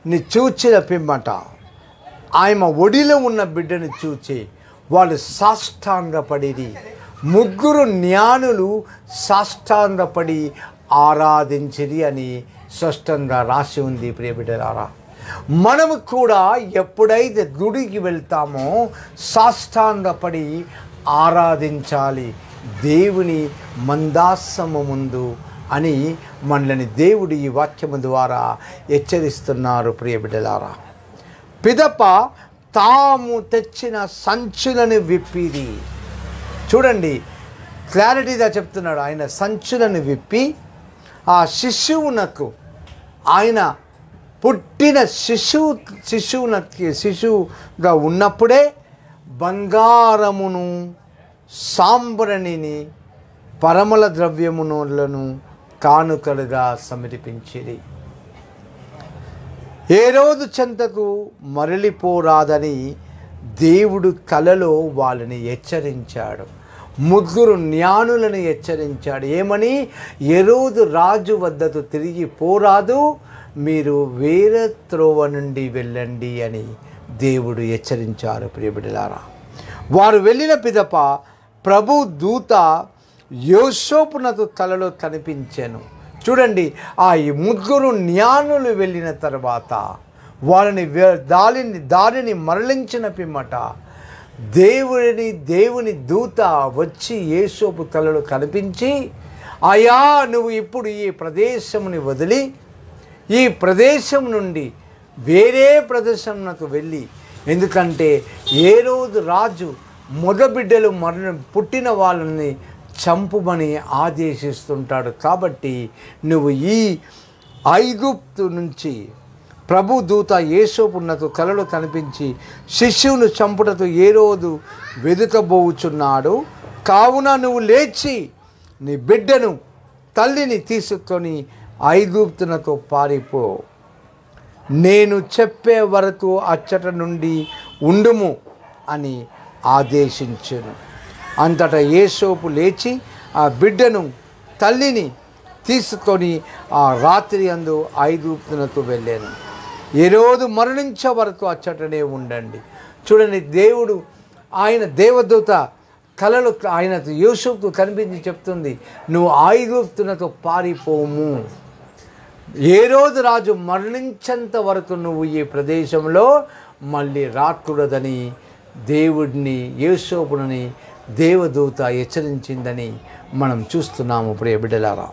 ని చూచిన పిమ్మట ఆయన ఒడిలో ఉన్న బిడ్డను చూచి వాళ్ళు సాష్టాంగపడిరి ముగ్గురు జ్ఞానులు సాష్టాంగపడి ఆరాధించిరి అని స్పష్టంగా రాసి ఉంది ప్రియబిడ్డలారా మనము కూడా ఎప్పుడైతే గుడికి వెళ్తామో సాష్టాంగపడి ఆరాధించాలి దేవుని మందాసము ముందు అని మనల్ని దేవుడు ఈ వాక్యము ద్వారా హెచ్చరిస్తున్నారు ప్రియబిడ్డలారా పిదప తాము తెచ్చిన సంచులను విప్పిది చూడండి క్లారిటీగా చెప్తున్నాడు ఆయన సంచులను విప్పి ఆ శిశువునకు ఆయన పుట్టిన శిశువు శిశువునకి శిశువుగా ఉన్నప్పుడే బంగారమును సాంబ్రణిని పరమల ద్రవ్యములను కానుకలుగా సమర్పించిరి ఏ రోజు చెంతకు మరలిపోరాదని దేవుడు కలలో వాళ్ళని హెచ్చరించాడు ముగ్గురు జ్ఞానులను హెచ్చరించాడు ఏమని ఏ రోజు రాజు వద్దకు తిరిగి పోరాదు మీరు వేరే త్రోవ నుండి వెళ్ళండి అని దేవుడు హెచ్చరించారు ప్రియబిడలారా వారు వెళ్ళిన పిదప ప్రభు దూత యోసోపునకు కలలో కనిపించాను చూడండి ఆ ఈ ముగ్గురు జ్ఞానులు వెళ్ళిన తర్వాత వాళ్ళని వే- దారిని దారిని మరలించిన పిమ్మట దేవుడిని దేవుని దూత వచ్చి యేసోపు కలలో కనిపించి అయా నువ్వు ఇప్పుడు ఈ ప్రదేశముని వదిలి ఈ ప్రదేశం నుండి వేరే ప్రదేశంకు వెళ్ళి ఎందుకంటే ఏ రోజు రాజు మొదబిడ్డలు మరణ పుట్టిన వాళ్ళని చంపుమని ఆదేశిస్తుంటాడు కాబట్టి నువ్వు ఈ ఐగుప్తు నుంచి ప్రభు దూత యేసోపున్నకు కలలో కనిపించి శిష్యువును చంపుటకు ఏ రోజు వెదుకబోచున్నాడు కావున నువ్వు లేచి నీ బిడ్డను తల్లిని తీసుకొని ఐగుప్తునకు పారిపో నేను చెప్పే వరకు అచ్చట నుండి ఉండుము అని ఆదేశించెను అంతటా ఏసోపు లేచి ఆ బిడ్డను తల్లిని తీసుకొని ఆ రాత్రి అందు ఐగుప్తునకు వెళ్ళాను ఏ రోజు మరణించే వరకు అచ్చటనే ఉండండి చూడండి దేవుడు ఆయన దేవదూత కలలు ఆయన యూసుఫ్కు కనిపించి చెప్తుంది నువ్వు ఐగుప్తునకు పారిపోము ఏ రోజు రాజు మరణించేంత వరకు నువ్వు ఈ ప్రదేశంలో మళ్ళీ రాకూడదని దేవుడిని యేసోపుని దేవదూత హెచ్చరించిందని మనం చూస్తున్నాము ప్రియ బిడ్డలారా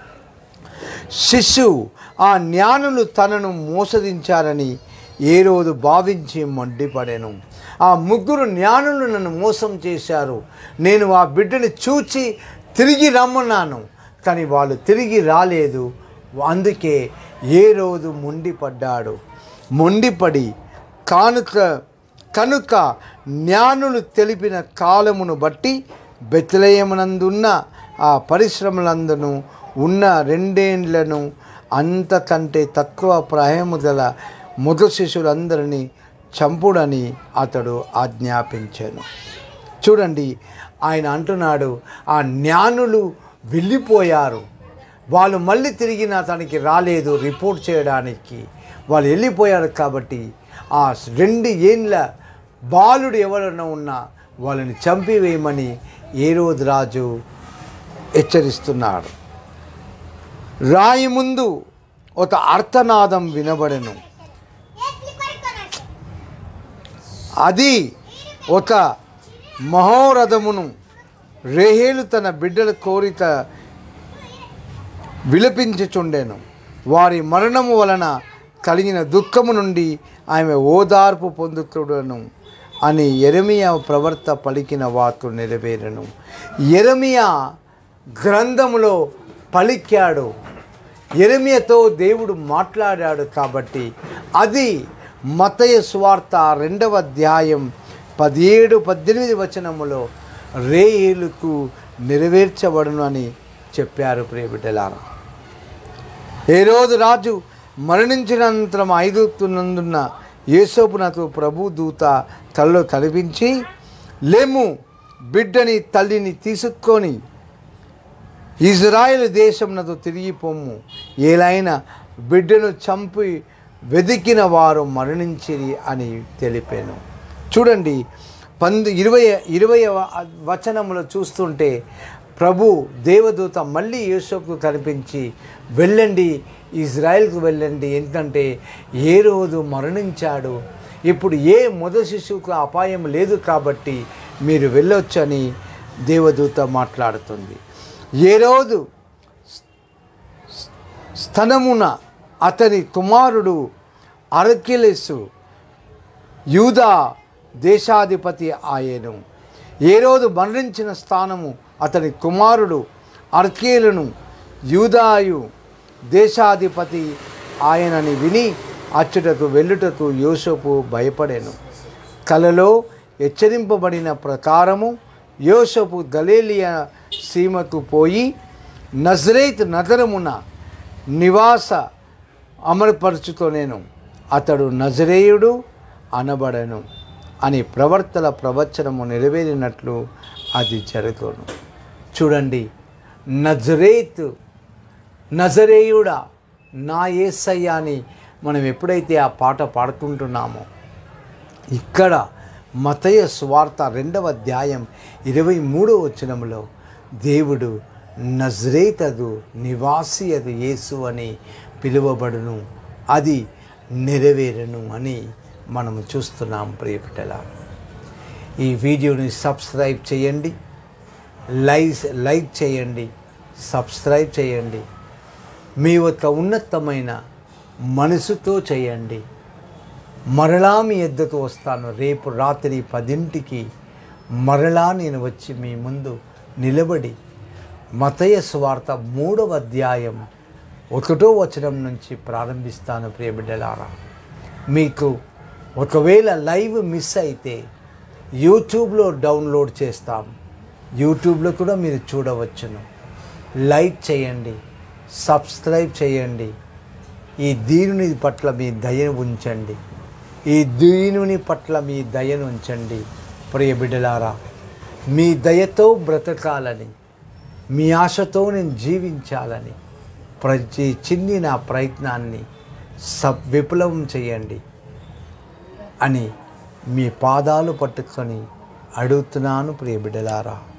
శిశువు ఆ జ్ఞానులు తనను మోసగించారని ఏ రోజు భావించి మండిపడెను ఆ ముగ్గురు జ్ఞానులు నన్ను మోసం చేశారు నేను ఆ బిడ్డని చూచి తిరిగి రమ్మన్నాను కానీ వాళ్ళు తిరిగి రాలేదు అందుకే ఏ రోజు మొండిపడ్డాడు మొండిపడి కానుక కనుక జ్ఞానులు తెలిపిన కాలమును బట్టి బెత్లయమునందున్న ఆ పరిశ్రమలందును ఉన్న రెండేండ్లను అంతకంటే తక్కువ ప్రాయము గల మృగ శిశులందరినీ చంపుడని అతడు ఆజ్ఞాపించాను చూడండి ఆయన అంటున్నాడు ఆ జ్ఞానులు వెళ్ళిపోయారు వాళ్ళు మళ్ళీ తిరిగి నా తనకి రాలేదు రిపోర్ట్ చేయడానికి వాళ్ళు వెళ్ళిపోయారు కాబట్టి ఆ రెండు ఏండ్ల బాలుడు ఎవరైనా ఉన్నా వాళ్ళని చంపివేయమని ఏ రోజు రాజు హెచ్చరిస్తున్నాడు రాయి ముందు ఒక అర్థనాదం వినబడెను అది ఒక మహోరథమును రేహేలు తన బిడ్డల కోరిక విలపించుచుండెను వారి మరణము వలన కలిగిన దుఃఖము నుండి ఆమె ఓదార్పు పొందుతుడను అని ఎరమియా ప్రవర్త పలికిన వాకు నెరవేరను ఎరమియా గ్రంథములో పలికాడు ఎరమియతో దేవుడు మాట్లాడాడు కాబట్టి అది మతయ స్వార్త రెండవ అధ్యాయం పదిహేడు పద్దెనిమిది వచనములో రేయేలుకు నెరవేర్చబడును అని చెప్పారు ప్రియబిడ్డలారా ఏ రోజు రాజు మరణించినంతరం ఐగుప్తునందున్న యేసోపునకు ప్రభు దూత కల్లో కనిపించి లేము బిడ్డని తల్లిని తీసుకొని ఇజ్రాయెల్ దేశమునకు తిరిగి పొమ్ము ఏలైనా బిడ్డను చంపి వెదికిన వారు మరణించిరి అని తెలిపాను చూడండి పందు ఇరవై ఇరవై వచనములో చూస్తుంటే ప్రభు దేవదూత మళ్ళీ యూసఫ్కు కనిపించి వెళ్ళండి ఇజ్రాయెల్కు వెళ్ళండి ఎందుకంటే ఏ రోజు మరణించాడు ఇప్పుడు ఏ మొదటి శిశువుకు అపాయం లేదు కాబట్టి మీరు వెళ్ళొచ్చని దేవదూత మాట్లాడుతుంది ఏ రోజు స్థనమున అతని కుమారుడు అరకిలెస్సు యూదా దేశాధిపతి ఆయను ఏ రోజు మరణించిన స్థానము అతని కుమారుడు అర్కేలును యూదాయు దేశాధిపతి ఆయనని విని అచ్చుటకు వెళ్ళుటకు యోసపు భయపడెను కలలో హెచ్చరింపబడిన ప్రకారము యోసపు గలేలియా సీమకు పోయి నజరేత్ నగరమున నివాస అమలుపరుచుతో నేను అతడు నజరేయుడు అనబడను అని ప్రవర్తన ప్రవచనము నెరవేరినట్లు అది జరుగును చూడండి నజరేత్ నజరేయుడా నా ఏసయ్య అని మనం ఎప్పుడైతే ఆ పాట పాడుకుంటున్నామో ఇక్కడ మతయ స్వార్త రెండవ అధ్యాయం ఇరవై మూడవ వచనములో దేవుడు నజరేతదు నివాసి అది యేసు అని పిలువబడును అది నెరవేరును అని మనము చూస్తున్నాం ప్రియపిటల ఈ వీడియోని సబ్స్క్రైబ్ చేయండి లైక్ లైక్ చేయండి సబ్స్క్రైబ్ చేయండి మీ యొక్క ఉన్నతమైన మనసుతో చేయండి మరలా మీ ఎద్దకు వస్తాను రేపు రాత్రి పదింటికి మరలా నేను వచ్చి మీ ముందు నిలబడి మతయ స్వార్త మూడవ అధ్యాయం ఒకటో వచనం నుంచి ప్రారంభిస్తాను ప్రియబిడ్డలారా మీకు ఒకవేళ లైవ్ మిస్ అయితే యూట్యూబ్లో డౌన్లోడ్ చేస్తాం యూట్యూబ్లో కూడా మీరు చూడవచ్చును లైక్ చేయండి సబ్స్క్రైబ్ చేయండి ఈ దీనుని పట్ల మీ దయను ఉంచండి ఈ దీనుని పట్ల మీ దయను ఉంచండి ప్రియ బిడ్డలారా మీ దయతో బ్రతకాలని మీ ఆశతో నేను జీవించాలని ప్రతి చిన్ని నా ప్రయత్నాన్ని సబ్ విప్లవం చేయండి అని మీ పాదాలు పట్టుకొని అడుగుతున్నాను ప్రియ బిడ్డలారా